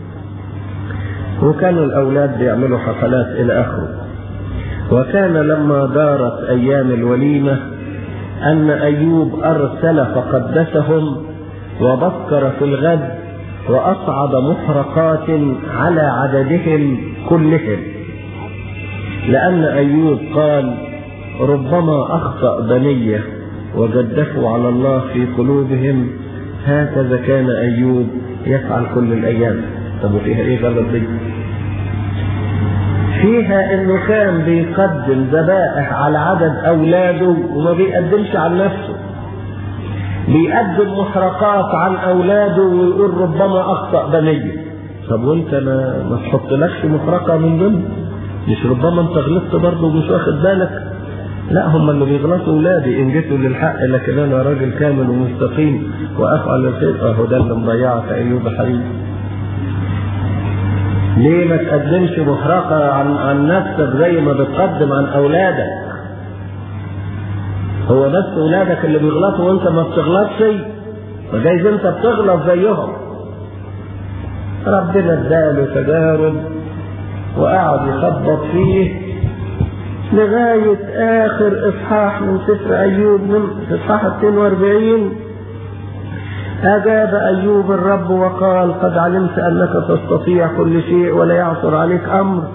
وكانوا الاولاد بيعملوا حفلات الى اخره وكان لما دارت ايام الوليمه ان ايوب ارسل فقدسهم وبكر في الغد واصعد محرقات على عددهم كلهم لان ايوب قال ربما اخطا بنيه وجدفوا على الله في قلوبهم هكذا كان ايوب يفعل كل الايام طب وفيها ايه غلط دي فيها انه كان بيقدم ذبائح على عدد اولاده وما بيقدمش عن نفسه بيقدم محرقات عن اولاده ويقول ربما اخطا بنيه طب وانت ما ما تحطلكش محرقه من ضمن مش ربما انت غلطت برضه ومش واخد بالك لا هم اللي بيغلطوا ولادي ان جيتوا للحق لكن انا راجل كامل ومستقيم وافعل الخير اهو ده اللي مضيعك ايوب حبيبي ليه ما تقدمش محرقة عن عن نفسك زي ما بتقدم عن أولادك؟ هو بس أولادك اللي بيغلطوا وأنت ما بتغلطش؟ فجايز أنت بتغلط زيهم. ربنا اداله تجارب وقعد يخبط فيه لغاية آخر إصحاح من سفر أيوب من في إصحاح 42 أجاب أيوب الرب وقال قد علمت أنك تستطيع كل شيء ولا يعثر عليك أمر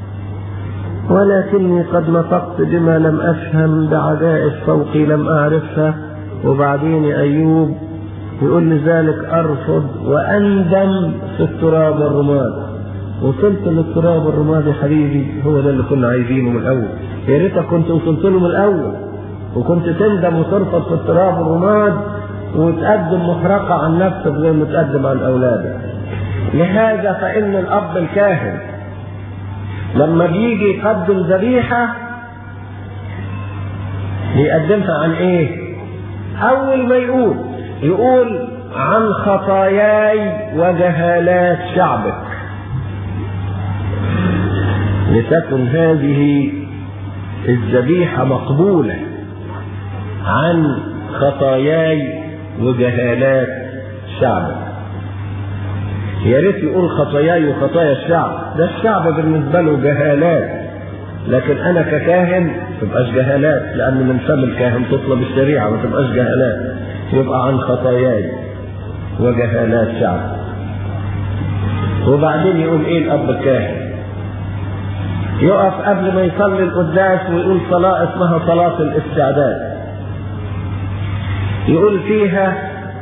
ولكني قد نطقت بما لم أفهم بعجائز فوقي لم أعرفها وبعدين أيوب يقول لذلك أرفض وأندم في التراب والرماد وصلت للتراب والرماد يا حبيبي هو ده اللي كنا عايزينه من الأول يا ريتك كنت وصلت له من الأول وكنت تندم وترفض في التراب والرماد وتقدم محرقة عن نفسك زي ما تقدم عن أولادك لهذا فإن الأب الكاهن لما بيجي يقدم ذبيحة بيقدمها عن إيه؟ أول ما يقول يقول عن خطاياي وجهالات شعبك لتكن هذه الذبيحة مقبولة عن خطاياي وجهالات شعبك يا ريت يقول خطاياي وخطايا الشعب ده الشعب بالنسبة له جهالات لكن أنا ككاهن ما تبقاش جهالات لأن من فم الكاهن تطلب الشريعة ما تبقاش جهالات يبقى عن خطاياي وجهالات شعب وبعدين يقول ايه الاب الكاهن يقف قبل ما يصلي القداس ويقول صلاة اسمها صلاة الاستعداد يقول فيها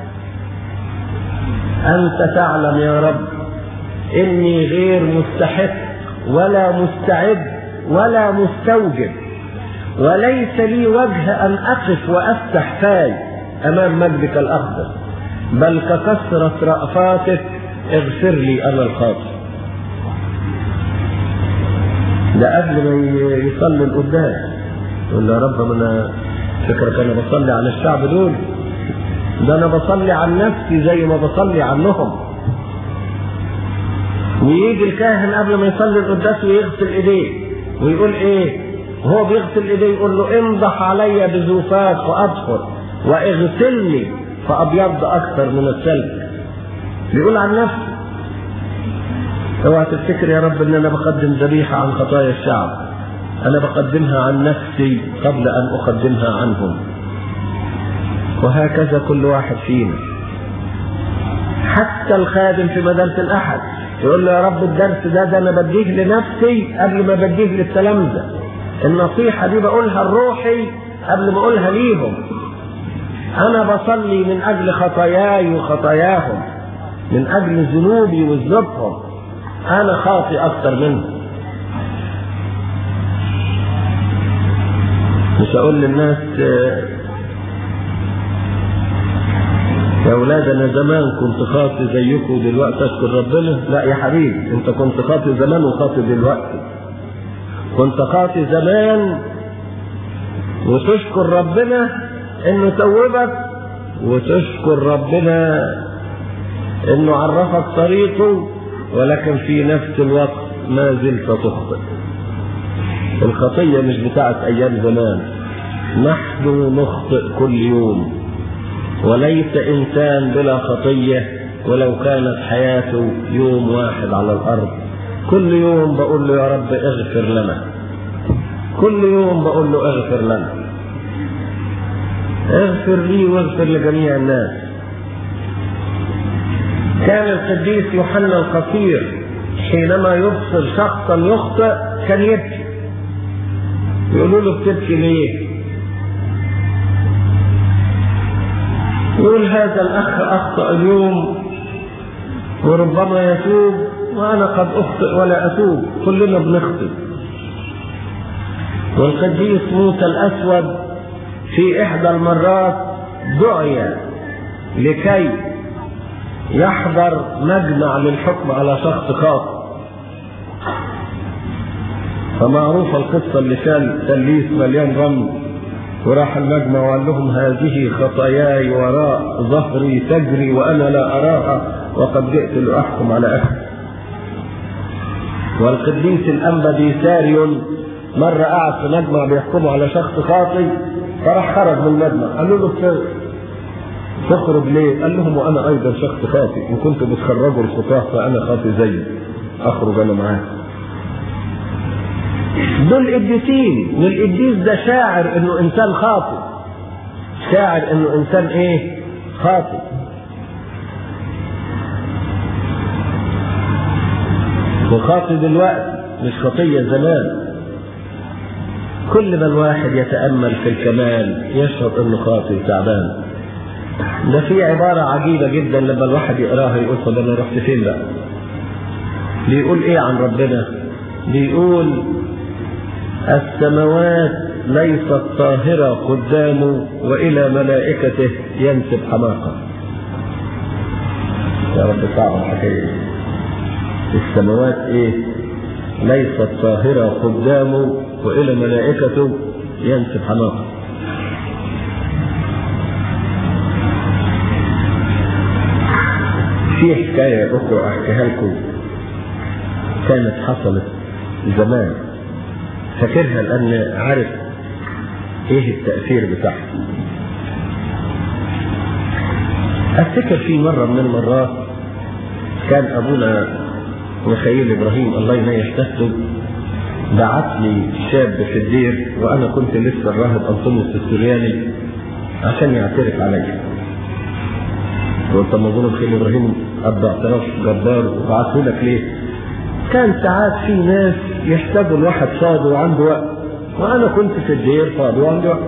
أنت تعلم يا رب إني غير مستحق ولا مستعد ولا مستوجب وليس لي وجه أن أقف وأفتح فاي أمام مجدك الأقدس بل ككثرة رأفاتك اغفر لي أنا الخاطئ ده قبل ما يصلي القداس يقول يا رب ما انا فكرك انا بصلي على الشعب دول ده انا بصلي عن نفسي زي ما بصلي عنهم ويجي الكاهن قبل ما يصلي القداس ويغسل ايديه ويقول ايه وهو بيغسل ايديه يقول له انضح علي بزوفات فادخل واغسلني فابيض اكثر من الثلج بيقول عن نفسه اوعى تفتكر يا رب ان انا بقدم ذبيحه عن خطايا الشعب انا بقدمها عن نفسي قبل ان اقدمها عنهم وهكذا كل واحد فينا حتى الخادم في مدرسه الاحد يقول له يا رب الدرس ده ده انا بديه لنفسي قبل ما بديه للتلامذه النصيحه دي بقولها لروحي قبل ما اقولها ليهم انا بصلي من اجل خطاياي وخطاياهم من اجل ذنوبي وذنوبهم انا خاطئ اكتر منهم مش اقول للناس يا اولاد انا زمان كنت خاطي زيكم ودلوقتي اشكر ربنا لا يا حبيبي انت كنت خاطي زمان وخاطي دلوقتي كنت خاطي زمان وتشكر ربنا انه توبك وتشكر ربنا انه عرفك طريقه ولكن في نفس الوقت ما زلت تخطئ الخطية مش بتاعت أيام زمان نحن نخطئ كل يوم وليس إنسان بلا خطية ولو كانت حياته يوم واحد على الأرض كل يوم بقول له يا رب اغفر لنا كل يوم بقول له اغفر لنا اغفر لي واغفر لجميع الناس كان القديس يوحنا القصير حينما يبصر شخصا يخطئ كان يبكي يقولوا له بتبكي ليه يقول هذا الاخ اخطا اليوم وربما يتوب وانا قد اخطئ ولا اتوب كلنا بنخطئ والقديس موسى الاسود في احدى المرات دعي لكي يحضر مجمع للحكم على شخص خاطئ فمعروفة القصة اللي كان تليس مليان رمل وراح المجمع وقال لهم هذه خطاياي وراء ظهري تجري وأنا لا أراها وقد جئت لأحكم على أخي والقديس الأنبا ديساريون مرة قعد في مجمع بيحكموا على شخص خاطي فراح خرج من المجمع قالوا له تخرج ليه؟ قال لهم وانا ايضا شخص خاطئ ان كنتوا بتخرجوا الخطاه فانا خاطئ زيه اخرج انا معاه. دول قديسين والقديس ده شاعر انه انسان خاطئ. شاعر انه انسان ايه؟ خاطئ. وخاطئ دلوقتي مش خطيه زمان. كل ما الواحد يتامل في الكمال يشعر انه خاطئ تعبان. ده في عبارة عجيبة جدا لما الواحد يقراها يقول طب أنا رحت فين بقى؟ بيقول إيه عن ربنا؟ بيقول السماوات ليست طاهرة قدامه وإلى ملائكته ينسب حماقة. يا رب صعب الحكاية السماوات إيه؟ ليست طاهرة قدامه وإلى ملائكته ينسب حماقة. في حكاية أخرى أحكيها لكم كانت حصلت زمان فاكرها لأن عارف إيه التأثير بتاعها أفتكر في مرة من المرات كان أبونا ميخائيل إبراهيم الله ينيح تحته بعت لي شاب في الدير وأنا كنت لسه الراهب أنطونيوس السورياني عشان يعترف عليا قلت ما اظن الخيل ابراهيم ابدا اعتراف جبار وبعته لك ليه؟ كان ساعات في ناس يحتاجوا الواحد فاضي وعنده وقت وانا كنت في الدير فاضي وعندي وقت.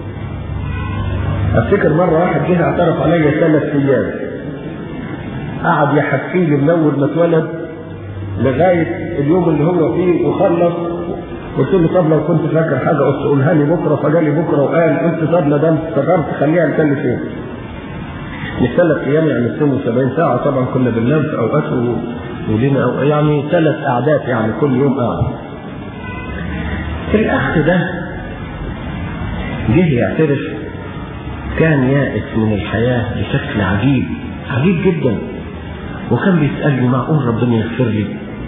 افتكر مره واحد جه اعترف عليا ثلاث ايام قعد يحكي لي من اول ما اتولد لغايه اليوم اللي هو فيه وخلص قلت له طب لو كنت فاكر حاجه قلت قولها لي بكره فجالي بكره وقال قلت طب ما دام افتكرت خليها نتكلم فين؟ مش ثلاث ايام يعني 72 ساعه طبعا كنا بننام في اوقات ولينا أو يعني ثلاث قعدات يعني كل يوم قعده. الاخ ده جه يعترف كان يائس من الحياه بشكل عجيب عجيب جدا وكان بيسالني معقول ربنا يغفر لي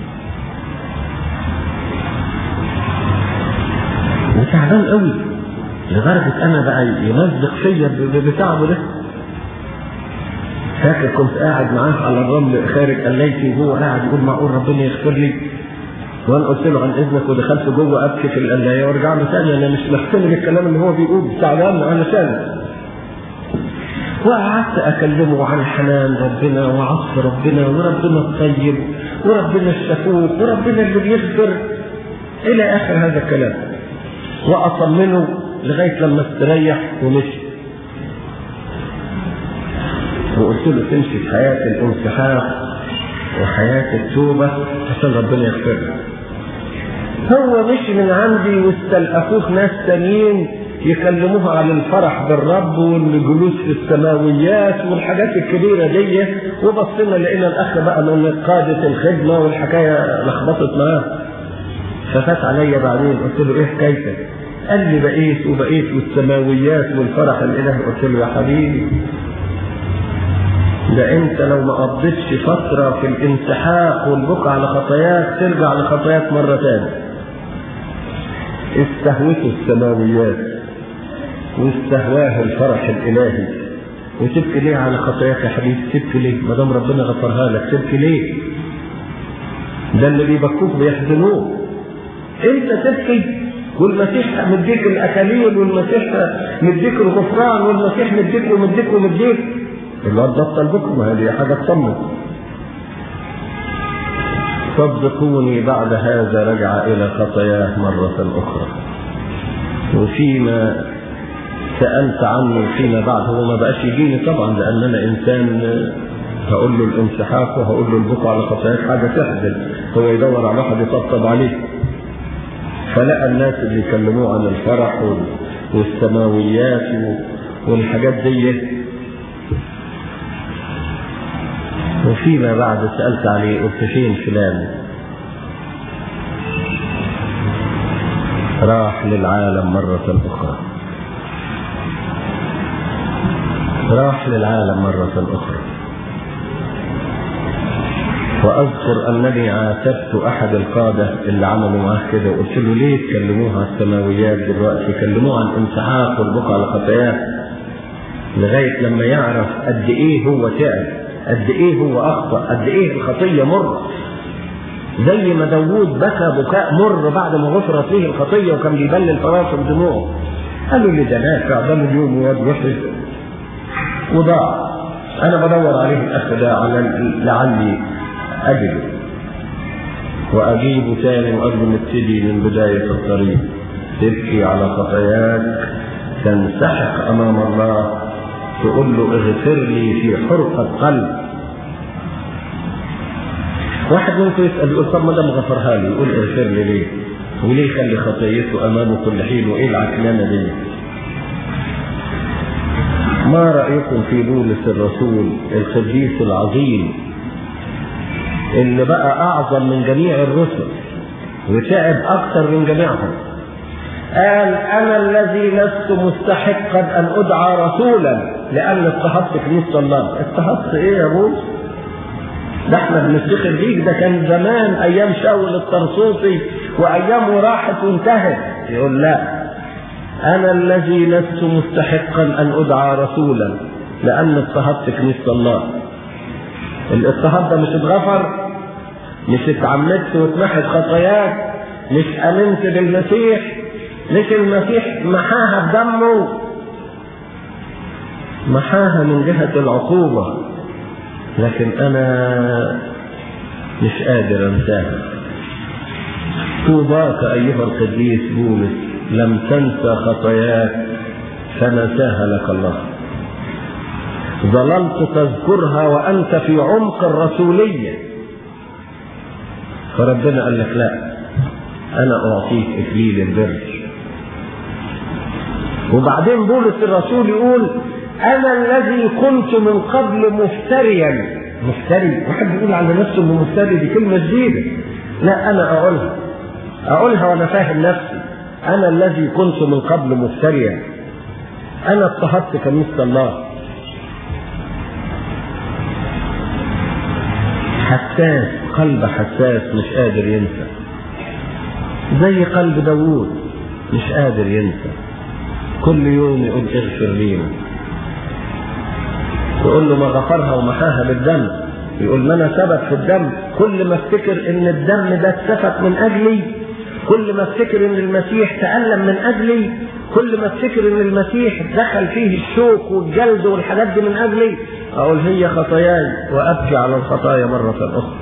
وتعبان قوي لدرجه انا بقى يمزق فيا بتعبه ده فاكر كنت قاعد معاه على الرمل خارج قليتي وهو قاعد يقول معقول ربنا يغفر لي وانا قلت له عن اذنك ودخلت جوه ابكي في القلايه وارجع له ثاني انا مش محتمل الكلام اللي هو بيقول تعبان انا ثاني وقعدت اكلمه عن حنان ربنا وعطف ربنا وربنا الطيب وربنا الشفوق وربنا اللي بيغفر الى اخر هذا الكلام واطمنه لغايه لما استريح ومشي وقلت له تمشي في حياة الانسحاق وحياة التوبة عشان ربنا يغفر لك. هو مشي من عندي واستلقفوه ناس تانيين يكلموها عن الفرح بالرب والجلوس في السماويات والحاجات الكبيرة دي وبصينا لقينا الأخ بقى من قادة الخدمة والحكاية لخبطت معاه ففات عليا بعدين قلت له إيه حكايتك؟ قال لي بقيت وبقيت والسماويات والفرح الإلهي قلت له يا حبيبي ده انت لو ما قضيتش فترة في الانسحاق والبكاء على خطاياك ترجع لخطاياك مرة تاني استهوته السماويات واستهواه الفرح الالهي وتبكي ليه على خطاياك يا حبيبي تبكي ليه ما دام ربنا غفرها لك تبكي ليه ده اللي بيبكوك بيحزنوك انت تبكي والمسيح مديك الاكاليل والمسيح مديك الغفران والمسيح مديك ومديك ومديك الواد بطل بكم ما هذه حاجه تصمم صدقوني بعد هذا رجع الى خطاياه مره اخرى وفيما سالت عنه فيما بعد هو ما بقاش يجيني طبعا لان انا انسان هقول له الانسحاق وهقول له البكاء على خطاياك حاجه تحزن هو يدور على واحد يطبطب عليه فلقى الناس اللي يكلموه عن الفرح والسماويات والحاجات دي وفيما بعد سألت عليه قلت فين فلان راح للعالم مرة أخرى راح للعالم مرة أخرى وأذكر أنني عاتبت أحد القادة اللي عملوا معاه كده وقلت له ليه تكلموه على السماويات دلوقتي كلموه عن الانسحاق والبقع على خطاياه لغاية لما يعرف قد إيه هو تعب قد إيه هو أخطأ قد إيه الخطية مرة زي ما داوود بكى بكاء مر بعد ما غفرت له الخطية وكان بيبلل فراسه بدموعه قالوا لي ده نافع ده اليوم واد وحش وضاع أنا بدور عليه الأخ ده على لعلي أجده وأجيبه تاني وقبل نبتدي من بداية الطريق تبكي على خطاياك تنسحق أمام الله تقول له اغفر لي في حرقة قلب واحد منكم يسأل يقول طب ما دام غفرها لي يقول اغفر لي ليه؟ وليه يخلي خطيته أمامه كل حين وإيه العكنانة دي؟ ما رأيكم في بولس الرسول القديس العظيم اللي بقى أعظم من جميع الرسل وتعب أكثر من جميعهم قال أنا الذي لست مستحقا أن أدعى رسولا لأن اضطهدت كنيسة الله اضطهدت إيه يا بولس؟ ده احنا بنفتخر بيك ده كان زمان أيام شاول الطرسوسي وأيامه راحت وانتهت يقول لا أنا الذي لست مستحقا أن أدعى رسولا لأن اضطهدت كنيسة الله الاضطهاد ده مش اتغفر مش اتعمدت واتمحت خطاياك مش امنت بالمسيح مش المسيح محاها بدمه محاها من جهة العقوبة لكن أنا مش قادر أنساها طوباك أيها القديس بولس لم تنسى خطاياك فنساها لك الله ظللت تذكرها وأنت في عمق الرسولية فربنا قال لك لا أنا أعطيك إكليل البر وبعدين بولس الرسول يقول أنا الذي كنت من قبل مفتريا مفتري واحد يقول على نفسه انه مفتري دي كلمة جديدة لا أنا أقولها أقولها وأنا فاهم نفسي أنا الذي كنت من قبل مفتريا أنا اضطهدت كنيسة الله حساس قلب حساس مش قادر ينسى زي قلب داوود مش قادر ينسى كل يوم يقول اغفر لينا يقول له ما غفرها ومحاها بالدم يقول ما انا سبب في الدم كل ما افتكر ان الدم ده اتسفك من اجلي كل ما افتكر ان المسيح تألم من اجلي كل ما افتكر ان المسيح دخل فيه الشوك والجلد والحاجات دي من اجلي اقول هي خطاياي وابكي على الخطايا مرة اخرى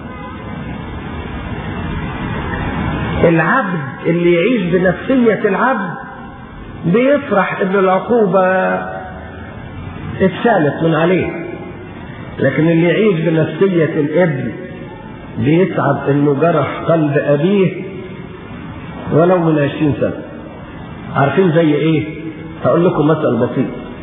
العبد اللي يعيش بنفسية العبد بيفرح ان العقوبة اتشالت من عليه لكن اللي يعيش بنفسية الابن بيتعب انه جرح قلب ابيه ولو من عشرين سنة عارفين زي ايه هقول لكم مثل بسيط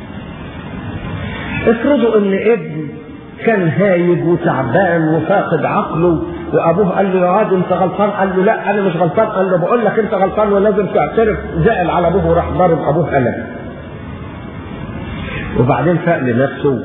افرضوا ان ابن كان هايب وتعبان وفاقد عقله وابوه قال له يا واد انت غلطان قال له لا انا مش غلطان قال له بقول لك انت غلطان ولازم تعترف زعل على ابوه وراح ضارب ابوه قلم وبعدين فاق لنفسه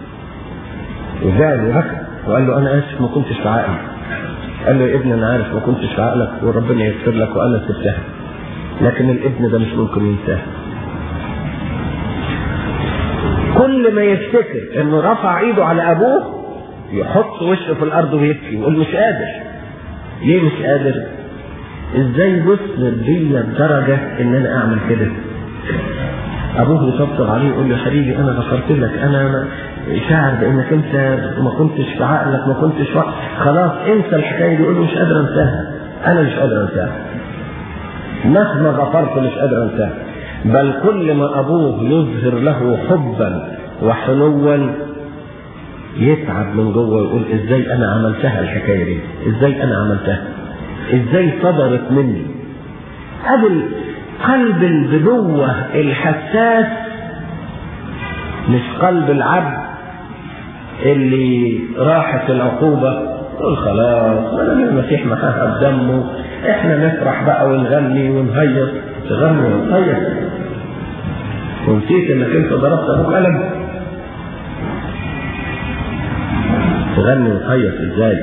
وزعل وبكى وقال له انا اسف ما كنتش في عقلي قال له يا ابني انا عارف ما كنتش في عقلك وربنا يغفر لك وانا سبتها لكن الابن ده مش ممكن ينساها كل كل ما يفتكر انه رفع ايده على ابوه يحط وشه في الارض ويبكي ويقول مش قادر ليه مش قادر ازاي وصلت بيا الدرجة ان انا اعمل كده ابوه يطبطب عليه يقول له حبيبي انا غفرت لك انا شاعر بانك انت ما كنتش في عقلك ما كنتش وقت خلاص انسى الحكايه دي يقول له مش قادر انساها انا مش قادر انساها مهما غفرت مش قادر انساها بل كل ما ابوه يظهر له حبا وحنوا يتعب من جوه ويقول ازاي انا عملتها الحكايه دي ازاي انا عملتها ازاي صدرت مني ادي قلب البنوة الحساس مش قلب العبد اللي راحت العقوبة قول خلاص ما دام المسيح محاها بدمه احنا نفرح بقى ونغني ونهيص تغني ونهيص ونسيت انك انت ضربت ابوك قلم تغني وتهيص ازاي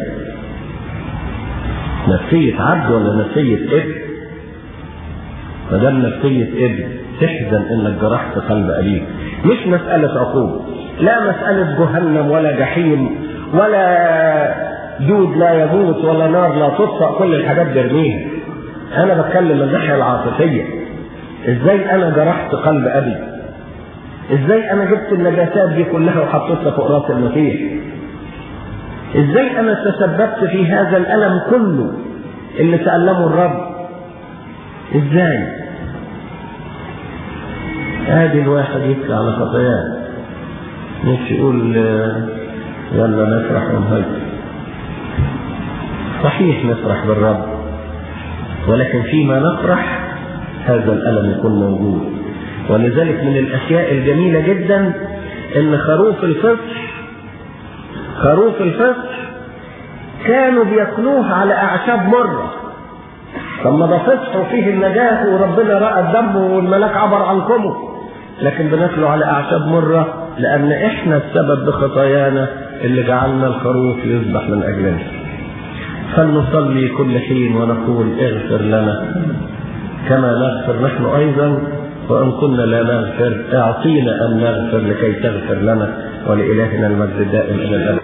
نفسية عبد ولا نفسية ابن ما دام نفسية ابن تحزن انك جرحت قلب ابيك مش مسألة عقوبة لا مسألة جهنم ولا جحيم ولا دود لا يموت ولا نار لا تطفأ كل الحاجات برميها انا بتكلم من الناحية العاطفية ازاي انا جرحت قلب ابي ازاي انا جبت النجاسات دي كلها وحطيتها فوق راس المسيح ازاي انا تسببت في هذا الالم كله اللي تألمه الرب ازاي ادي الواحد يبكي على خطاياه مش يقول يلا نفرح ونهيص صحيح نفرح بالرب ولكن فيما نفرح هذا الألم يكون موجود ولذلك من الأشياء الجميلة جدا إن خروف الفصح خروف الفصح كانوا بياكلوه على أعشاب مرة طب ما ده فصح وفيه النجاة وربنا رأى الدم والملاك عبر عنكمه لكن بناكله على أعشاب مرة لأن إحنا السبب بخطايانا اللي جعلنا الخروف يذبح من أجلنا فلنصلي كل حين ونقول اغفر لنا كما نغفر نحن أيضا وإن كنا لا نغفر اعطينا أن نغفر لكي تغفر لنا ولإلهنا المجد الدائم إلى الأبد